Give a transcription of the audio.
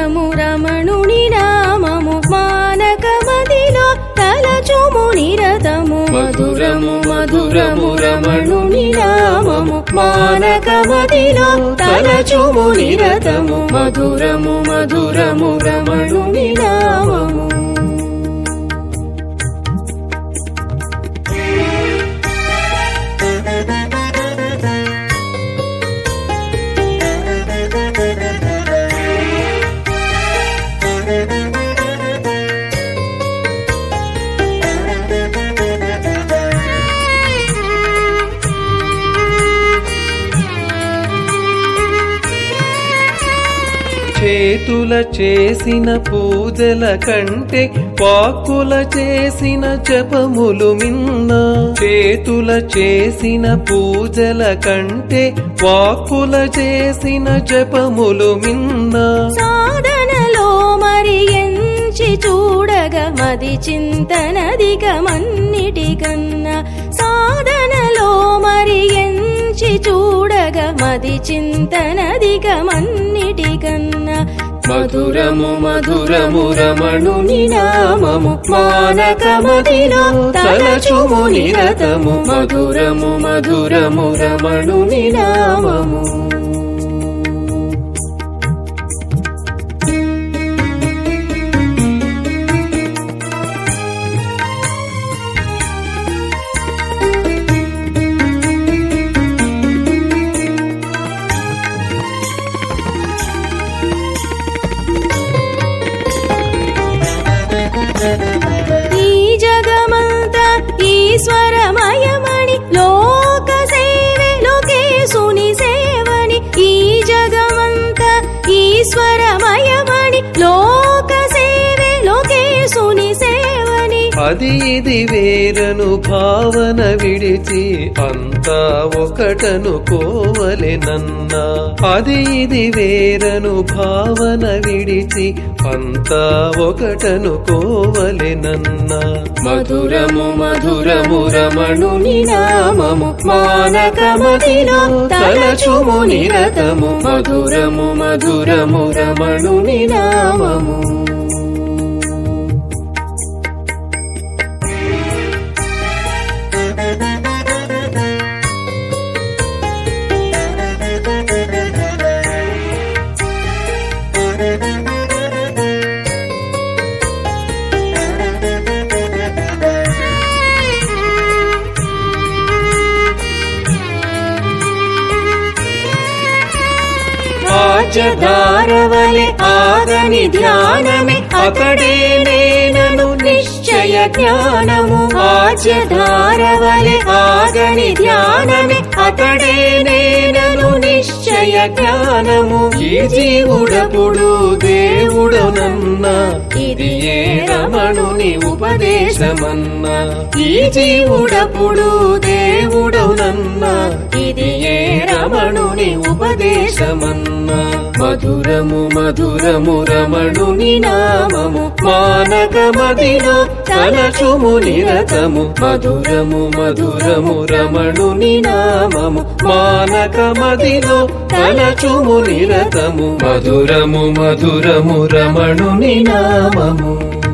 మధురము రమణుని నామము మానకమదిలో తలచుము నిరతము మధురము మధురము రమణుని నామము మానకమదిలో తలచుము నిరతము మధురము మధురము రమణుని నామము చేతుల చేసిన పూజల కంటే వాక్కుల చేసిన జపములు మిన్న చేతుల చేసిన పూజల కంటే వాక్కుల చేసిన జపములు మిన్న సాధనలో మరి ఎంచి చూడగ మది చింతనదిగమన్నిటికన్నా సాధనలో మరి ఎంచి చూడగ మది చింతనదిగమన్నిటికన్నా మధురము మధురము రమణుని నామము మానకమదిలో తలచుము నిరతము మధురము మధురము రమణుని నామము ఈ జగమంత ఈశ్వరమయమణి లోక సేవే లోకేశుని సేవని ఈ జగమంత ఈశ్వరమయమణి లోక సేవే లోకేశుని సేవని అది ఇది వేరను భావన విడిచి అంతా ఒకటను కోవలెనన్నా అది ఇది వేరను భావన విడిచి అంతా ఒకటను కోవలెనన్నా మధురము మధురము రమణుని నామము మానకమదిలో తలచుము నిరతము మధురము మధురము రమణుని నామము ఆచధారవలె ఆగని ధ్యానమే అతడే నేనను నిశ్చయ జ్ఞానము ఆచధారవలె ఆగని ధ్యానమే అతడే నేనను నిశ్చయ జ్ఞానము ఈ జీవుడపుడు దేవుడనన్నా ఇది ఏ రమణుని ఉపదేశమన్నా ఈ జీవుడపుడు దేవుడవునన్నా ఇది ఏ రమణుని ఉపదేశమన్నా మధురము మధురము రమణుని నామము మానకమదిలో తలచుము నిరతము మధురము మధురము రమణుని నామము మానకమదిలో తలచుము నిరతము మధురము మధురము రమణుని నామము